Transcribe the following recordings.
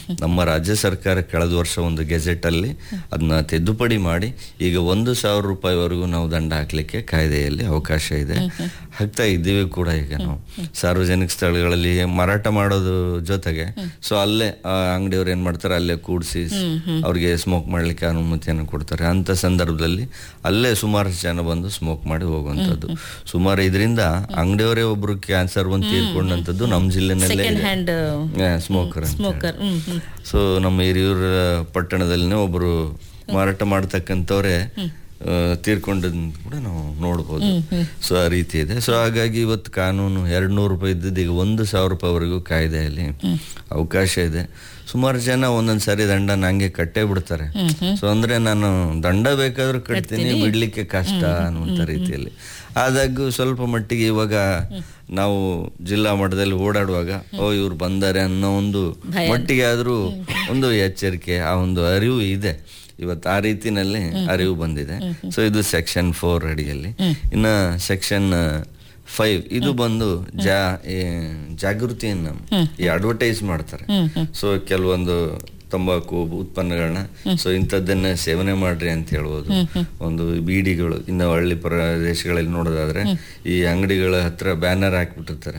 ನಮ್ಮ ರಾಜ್ಯ ಸರ್ಕಾರ ಕಳೆದ ವರ್ಷ ಒಂದು ಗೆಜೆಟ್ ಅಲ್ಲಿ ಅದನ್ನ ತಿದ್ದುಪಡಿ ಮಾಡಿ ಈಗ ಒಂದು ಸಾವಿರ ರೂಪಾಯಿವರೆಗೂ ನಾವು ದಂಡ ಹಾಕ್ಲಿಕ್ಕೆ ಕಾಯ್ದೆಯಲ್ಲಿ ಅವಕಾಶ ಇದೆ ಹಾಕ್ತಾ ಇದ್ದೀವಿ ಕೂಡ ಈಗ ನಾವು ಸಾರ್ವಜನಿಕ ಸ್ಥಳಗಳಲ್ಲಿ ಮಾರಾಟ ಮಾಡೋದು ಜೊತೆಗೆ ಸೊ ಅಲ್ಲೇ ಆ ಅಂಗಡಿಯವ್ರು ಏನ್ ಮಾಡ್ತಾರೆ ಅಲ್ಲೇ ಕೂಡಿಸಿ ಅವ್ರಿಗೆ ಸ್ಮೋಕ್ ಮಾಡ್ಲಿಕ್ಕೆ ಅನುಮತಿಯನ್ನು ಕೊಡ್ತಾರೆ ಅಂತ ಸಂದರ್ಭದಲ್ಲಿ ಅಲ್ಲೇ ಸುಮಾರು ಜನ ಬಂದು ಸ್ಮೋಕ್ ಮಾಡಿ ಹೋಗುವಂತದ್ದು ಸುಮಾರು ಇದರಿಂದ ಅಂಗಡಿಯವರೇ ಒಬ್ರು ಕ್ಯಾನ್ಸರ್ ಬಂದು ತೀರ್ಕೊಂಡಂತದ್ದು ನಮ್ಮ ಜಿಲ್ಲೆನಲ್ಲೇ second hand smoker smoker hmm hmm so ನಮ್ಮ ಹಿರಿಯೂರ ಪಟ್ಟಣದಲ್ಲಿನೇ ಒಬ್ರು ಮಾರಾಟ ಮಾಡ್ತಕ್ಕಂಥವ್ರೆ ಆ, ತೀರ್ಕೊಂಡದ್ನ ಕೂಡ ನಾವು ನೋಡ್ಬೋದು ಸೊ ಆ ರೀತಿ ಇದೆ ಸೊ ಹಾಗಾಗಿ ಇವತ್ತು ಕಾನೂನು ಎರಡ್ ನೂರು ರೂಪಾಯಿ ಇದ್ದದ್ದು ಈಗ ಒಂದು ಸಾವಿರ ರೂಪಾಯಿವರೆಗೂ ಕಾಯ್ದೆಯಲ್ಲಿ ಅವಕಾಶ ಇದೆ ಸುಮಾರು ಜನ ಒಂದೊಂದ್ ಸಾರಿ ದಂಡ ನಂಗೆ ಕಟ್ಟೇ ಬಿಡ್ತಾರೆ ಸೊ ಅಂದ್ರೆ ನಾನು ದಂಡ ಬೇಕಾದ್ರೂ ಕಟ್ತೀನಿ ಬಿಡ್ಲಿಕ್ಕೆ ಕಷ್ಟ ಅನ್ನುವಂಥ ರೀತಿಯಲ್ಲಿ ಆದಾಗ್ಯೂ ಸ್ವಲ್ಪ ಮಟ್ಟಿಗೆ ಇವಾಗ ನಾವು ಜಿಲ್ಲಾ ಮಟ್ಟದಲ್ಲಿ ಓಡಾಡುವಾಗ ಓ ಇವ್ರು ಬಂದಾರೆ ಅನ್ನೋ ಒಂದು ಮಟ್ಟಿಗೆ ಆದ್ರೂ ಒಂದು ಎಚ್ಚರಿಕೆ ಆ ಒಂದು ಅರಿವು ಇದೆ ಇವತ್ತು ಆ ರೀತಿನಲ್ಲಿ ಅರಿವು ಬಂದಿದೆ ಸೊ ಇದು ಸೆಕ್ಷನ್ ಫೋರ್ ಅಡಿಯಲ್ಲಿ ಇನ್ನ ಸೆಕ್ಷನ್ ಫೈವ್ ಇದು ಬಂದು ಜಾ ಈ ಜಾಗೃತಿಯನ್ನ ಈ ಅಡ್ವರ್ಟೈಸ್ ಮಾಡ್ತಾರೆ ಸೊ ಕೆಲವೊಂದು ತಂಬಾಕು ಉತ್ಪನ್ನಗಳನ್ನ ಸೊ ಇಂಥದ್ದನ್ನ ಸೇವನೆ ಮಾಡ್ರಿ ಅಂತ ಹೇಳ್ಬೋದು ಒಂದು ಬೀಡಿಗಳು ಇನ್ನು ಹಳ್ಳಿ ಪ್ರದೇಶಗಳಲ್ಲಿ ನೋಡೋದಾದ್ರೆ ಈ ಅಂಗಡಿಗಳ ಹತ್ರ ಬ್ಯಾನರ್ ಹಾಕ್ಬಿಟ್ಟಿರ್ತಾರೆ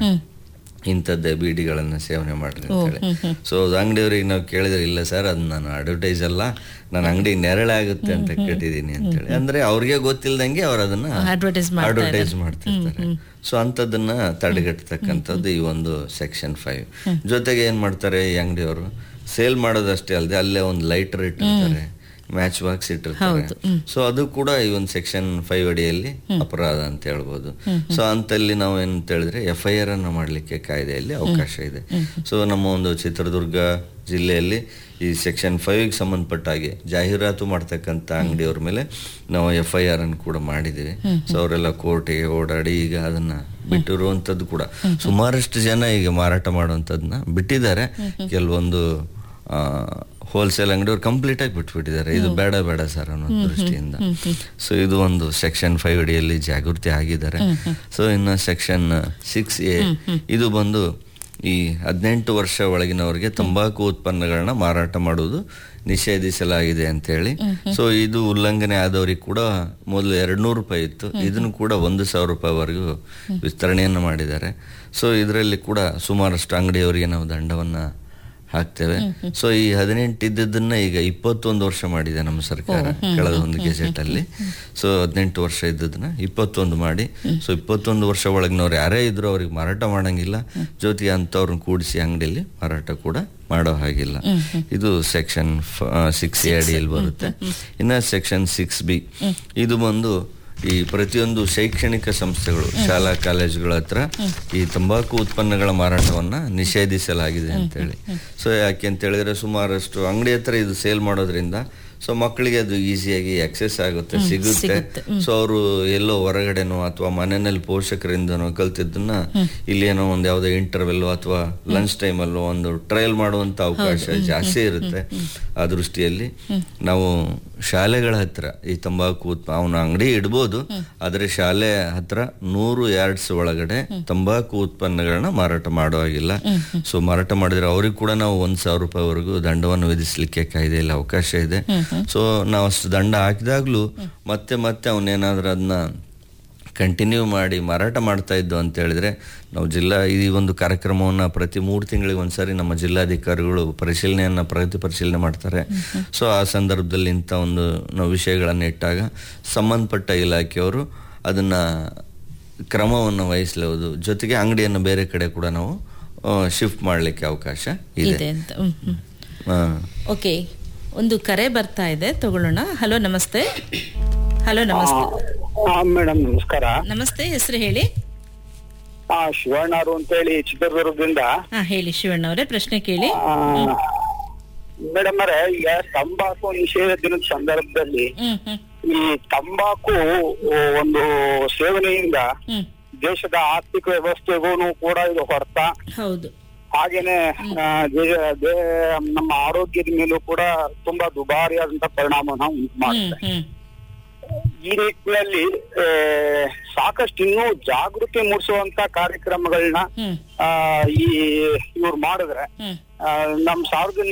ಇಂಥದ್ದೇ ಬೀಡಿಗಳನ್ನ ಸೇವನೆ ಮಾಡ್ರಿ ಅಂತ ಹೇಳಿ ಸೊ ಅಂಗಡಿಯವ್ರಿಗೆ ನಾವು ಕೇಳಿದ್ರೆ ಇಲ್ಲ ಸರ್ ಅದು ನಾನು ಅಡ್ವರ್ಟೈಸ್ ಅಲ್ಲ ನನ್ನ ಅಂಗಡಿ ನೆರಳಾಗುತ್ತೆ ಅಂತ ಕಟ್ಟಿದೀನಿ ಅಂತ ಹೇಳಿ ಅಂದ್ರೆ ಅವ್ರಿಗೆ ಗೊತ್ತಿಲ್ದಂಗೆ ಅವ್ರು ಅದನ್ನ ಅಡ್ವರ್ಟೈಸ್ ಅಡ್ವರ್ಟೈಸ್ ಮಾಡ್ತಿರ್ತಾರೆ ಸೊ ಅಂಥದ್ದನ್ನ ತಡೆಗಟ್ಟತಕ್ಕಂಥದ್ದು ಈ ಒಂದು ಸೆಕ್ಷನ್ ಫೈವ್ ಜೊತೆಗೆ ಏನ್ ಮಾಡ್ತಾರೆ ಈ ಅಂಗಡಿಯವರು ಸೇಲ್ ಮಾಡೋದಷ್ಟೇ ಅಲ್ಲದೆ ಅಲ್ಲೇ ಒಂದು ಲೈಟರ್ ಇಟ್ಟಿರ್ತಾರೆ ಮ್ಯಾಚ್ ಬಾಕ್ಸ್ ಇಟ್ಟಿರ್ತಾರೆ ಸೊ ಅದು ಕೂಡ ಈ ಒಂದು ಸೆಕ್ಷನ್ ಫೈವ್ ಅಡಿಯಲ್ಲಿ ಅಪರಾಧ ಅಂತ ಹೇಳ್ಬೋದು ಸೊ ಅಂತಲ್ಲಿ ನಾವು ಏನಂತ ಹೇಳಿದ್ರೆ ಎಫ್ ಐ ಆರ್ ಅನ್ನ ಮಾಡ್ಲಿಕ್ಕೆ ಕಾಯ್ದೆಯಲ್ಲಿ ಅವಕಾಶ ಇದೆ ಸೊ ನಮ್ಮ ಒಂದು ಚಿತ್ರದುರ್ಗ ಜಿಲ್ಲೆಯಲ್ಲಿ ಈ ಸೆಕ್ಷನ್ ಫೈವ್ ಸಂಬಂಧಪಟ್ಟ ಹಾಗೆ ಜಾಹೀರಾತು ಮಾಡ್ತಕ್ಕಂಥ ಅಂಗಡಿಯವ್ರ ಮೇಲೆ ನಾವು ಎಫ್ ಐ ಆರ್ ಅನ್ನು ಕೂಡ ಮಾಡಿದ್ದೀವಿ ಸೊ ಅವರೆಲ್ಲ ಕೋರ್ಟಿಗೆ ಓಡಾಡಿ ಈಗ ಅದನ್ನ ಬಿಟ್ಟಿರುವಂತದ್ದು ಕೂಡ ಸುಮಾರಷ್ಟು ಜನ ಈಗ ಮಾರಾಟ ಮಾಡುವಂಥದ್ದನ್ನ ಬಿಟ್ಟಿದ್ದಾರೆ ಕೆಲವೊಂದು ಹೋಲ್ಸೇಲ್ ಅಂಗಡಿಯವ್ರು ಕಂಪ್ಲೀಟ್ ಆಗಿ ಬಿಟ್ಬಿಟ್ಟಿದ್ದಾರೆ ಇದು ಬೇಡ ಬೇಡ ಸರ್ ಅನ್ನೋ ದೃಷ್ಟಿಯಿಂದ ಸೊ ಇದು ಒಂದು ಸೆಕ್ಷನ್ ಫೈವ್ ಅಡಿಯಲ್ಲಿ ಜಾಗೃತಿ ಆಗಿದ್ದಾರೆ ಸೊ ಇನ್ನು ಸೆಕ್ಷನ್ ಸಿಕ್ಸ್ ಎ ಇದು ಬಂದು ಈ ಹದಿನೆಂಟು ವರ್ಷ ಒಳಗಿನವರಿಗೆ ತಂಬಾಕು ಉತ್ಪನ್ನಗಳನ್ನ ಮಾರಾಟ ಮಾಡುವುದು ನಿಷೇಧಿಸಲಾಗಿದೆ ಅಂತ ಹೇಳಿ ಸೊ ಇದು ಉಲ್ಲಂಘನೆ ಆದವರಿಗೆ ಕೂಡ ಮೊದಲು ಎರಡ್ ನೂರು ರೂಪಾಯಿ ಇತ್ತು ಇದನ್ನು ಕೂಡ ಒಂದು ಸಾವಿರ ರೂಪಾಯಿವರೆಗೂ ವಿಸ್ತರಣೆಯನ್ನು ಮಾಡಿದ್ದಾರೆ ಸೊ ಇದರಲ್ಲಿ ಕೂಡ ಸುಮಾರಷ್ಟು ಅಂಗಡಿಯವರಿಗೆ ನಾವು ದಂಡವನ್ನ ಹಾಕ್ತೇವೆ ಸೊ ಈ ಹದಿನೆಂಟು ಇದ್ದದನ್ನ ಈಗ ಇಪ್ಪತ್ತೊಂದು ವರ್ಷ ಮಾಡಿದೆ ನಮ್ಮ ಸರ್ಕಾರ ಕಳೆದ ಒಂದು ಗೆಜೆಟ್ ಅಲ್ಲಿ ಸೊ ಹದಿನೆಂಟು ವರ್ಷ ಇದ್ದದನ್ನ ಇಪ್ಪತ್ತೊಂದು ಮಾಡಿ ಸೊ ಇಪ್ಪತ್ತೊಂದು ವರ್ಷ ಒಳಗಿನವ್ರು ಯಾರೇ ಇದ್ರು ಅವ್ರಿಗೆ ಮಾರಾಟ ಮಾಡಂಗಿಲ್ಲ ಜೊತೆಗೆ ಅಂಥವ್ರನ್ನ ಕೂಡಿಸಿ ಅಂಗಡಿಯಲ್ಲಿ ಮಾರಾಟ ಕೂಡ ಮಾಡೋ ಹಾಗಿಲ್ಲ ಇದು ಸೆಕ್ಷನ್ ಸಿಕ್ಸ್ ಎ ಅಡಿಯಲ್ಲಿ ಬರುತ್ತೆ ಇನ್ನ ಸೆಕ್ಷನ್ ಸಿಕ್ಸ್ ಬಿ ಇದು ಬಂದು ಈ ಪ್ರತಿಯೊಂದು ಶೈಕ್ಷಣಿಕ ಸಂಸ್ಥೆಗಳು ಶಾಲಾ ಕಾಲೇಜುಗಳ ಹತ್ರ ಈ ತಂಬಾಕು ಉತ್ಪನ್ನಗಳ ಮಾರಾಟವನ್ನ ನಿಷೇಧಿಸಲಾಗಿದೆ ಅಂತೇಳಿ ಸೊ ಯಾಕೆ ಅಂತ ಹೇಳಿದ್ರೆ ಸುಮಾರಷ್ಟು ಅಂಗಡಿ ಹತ್ರ ಇದು ಸೇಲ್ ಮಾಡೋದ್ರಿಂದ ಸೊ ಮಕ್ಕಳಿಗೆ ಅದು ಈಸಿಯಾಗಿ ಆಕ್ಸೆಸ್ ಆಗುತ್ತೆ ಸಿಗುತ್ತೆ ಸೊ ಅವರು ಎಲ್ಲೋ ಹೊರಗಡೆನೋ ಅಥವಾ ಮನೆಯಲ್ಲಿ ಪೋಷಕರಿಂದನೋ ಕಲ್ತಿದ್ದನ್ನ ಇಲ್ಲಿ ಏನೋ ಒಂದು ಯಾವುದೋ ಇಂಟರ್ವೆಲ್ ಅಥವಾ ಲಂಚ್ ಟೈಮಲ್ಲೋ ಒಂದು ಟ್ರಯಲ್ ಮಾಡುವಂತ ಅವಕಾಶ ಜಾಸ್ತಿ ಇರುತ್ತೆ ಆ ದೃಷ್ಟಿಯಲ್ಲಿ ನಾವು ಶಾಲೆಗಳ ಹತ್ರ ಈ ತಂಬಾಕು ಉತ್ಪ ಅವನ ಅಂಗಡಿ ಇಡ್ಬೋದು ಆದ್ರೆ ಶಾಲೆ ಹತ್ರ ನೂರು ಯಾರ್ಡ್ಸ್ ಒಳಗಡೆ ತಂಬಾಕು ಉತ್ಪನ್ನಗಳನ್ನ ಮಾರಾಟ ಮಾಡೋ ಹಾಗಿಲ್ಲ ಸೊ ಮಾರಾಟ ಮಾಡಿದ್ರೆ ಅವ್ರಿಗೆ ಕೂಡ ನಾವು ಒಂದ್ ಸಾವಿರ ರೂಪಾಯಿವರೆಗೂ ದಂಡವನ್ನು ವಿಧಿಸ್ಲಿಕ್ಕೆ ಕಾಯ್ದೆಯಲ್ಲಿ ಅವಕಾಶ ಇದೆ ಸೊ ನಾವು ಅಷ್ಟು ದಂಡ ಹಾಕಿದಾಗ್ಲೂ ಮತ್ತೆ ಮತ್ತೆ ಅವನೇನಾದ್ರೂ ಅದನ್ನ ಕಂಟಿನ್ಯೂ ಮಾಡಿ ಮಾರಾಟ ಮಾಡ್ತಾ ಇದ್ದು ಅಂತ ಹೇಳಿದ್ರೆ ನಾವು ಜಿಲ್ಲಾ ಈ ಒಂದು ಕಾರ್ಯಕ್ರಮವನ್ನ ಪ್ರತಿ ಮೂರು ತಿಂಗಳಿಗೆ ಒಂದ್ಸರಿ ನಮ್ಮ ಜಿಲ್ಲಾಧಿಕಾರಿಗಳು ಪರಿಶೀಲನೆಯನ್ನ ಪ್ರಗತಿ ಪರಿಶೀಲನೆ ಮಾಡ್ತಾರೆ ಸೊ ಆ ಸಂದರ್ಭದಲ್ಲಿ ಇಂಥ ಒಂದು ನಾವು ವಿಷಯಗಳನ್ನು ಇಟ್ಟಾಗ ಸಂಬಂಧಪಟ್ಟ ಇಲಾಖೆಯವರು ಅದನ್ನ ಕ್ರಮವನ್ನು ವಹಿಸಬಹುದು ಜೊತೆಗೆ ಅಂಗಡಿಯನ್ನು ಬೇರೆ ಕಡೆ ಕೂಡ ನಾವು ಶಿಫ್ಟ್ ಮಾಡಲಿಕ್ಕೆ ಅವಕಾಶ ಇದೆ ಇದೆ ಅಂತ ಹ್ಮ್, ಹ್ಮ್. ಆ, ಓಕೆ ಒಂದು ಕರೆ ಬರ್ತಾ ಇದೆ ತಗೊಳ್ಳೋಣ ಹಲೋ ನಮಸ್ತೆ ಹಲೋ ನಮಸ್ತೆ ಮೇಡಮ್ ನಮಸ್ಕಾರ ನಮಸ್ತೆ ಹೆಸರು ಹೇಳಿ ಆ ಶಿವಣ್ಣರು ಅಂತೇಳಿ ಚಿತ್ರದುರ್ಗದಿಂದ ಹಾ ಹೇಳಿ ಶಿವಣ್ಣ ಅವರೇ ಪ್ರಶ್ನೆ ಕೇಳಿ ಮೇಡಮ್ ಅವರೇ ಈಗ ತಂಬಾಕು ನಿಷೇಧ ದಿನದ ಸಂದರ್ಭದಲ್ಲಿ ಹ್ಮ್ ಹ್ಮ್ ಈ ತಂಬಾಕು ಒಂದು ಸೇವನೆಯಿಂದ ಹ್ಮ್ ದೇಶದ ಆರ್ಥಿಕ ವ್ಯವಸ್ಥೆಗೂ ಕೂಡ ಇದು ಹೊರತ ಹೌದು ಹಾಗೇನೆ ಆ, ದೇ- ದೇ- ನಮ್ಮ ಆರೋಗ್ಯದ ಮೇಲೂ ಕೂಡ ತುಂಬಾ ದುಬಾರಿಯಾದಂತ ಪರಿಣಾಮನ ಉಂಟು ಹ್ಮ್ ಮಾಡುತ್ತೆ ಹ್ಮ್ ಈ ನಿಟ್ಟಿನಲ್ಲಿ ಆ, ಸಾಕಷ್ಟು ಇನ್ನೂ ಜಾಗೃತಿ ಮೂಡಿಸುವಂತ ಕಾರ್ಯಕ್ರಮಗಳನ್ನ ಹ್ಮ್ ಆ, ಈ ಇವ್ರು ಮಾಡಿದ್ರೆ ಹ್ಮ್ ಆ, ನಮ್ ಸಾರ್ವಜನಿಕ